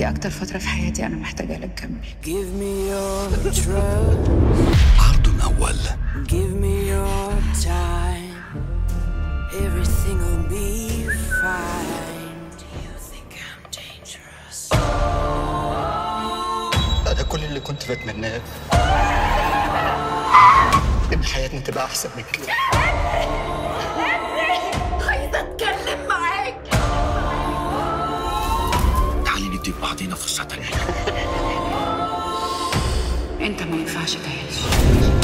دي اكتر فتره في حياتي انا محتاجه لك جنبي Give me your trust. عرض أول Give me your time. Everything will be fine. Do you think I'm dangerous? أنا كل اللي كنت بتمناه إن حياتنا تبقى أحسن من كده تعالي ندي بعضينا فرصة تانية انت ما ينفعش تعيش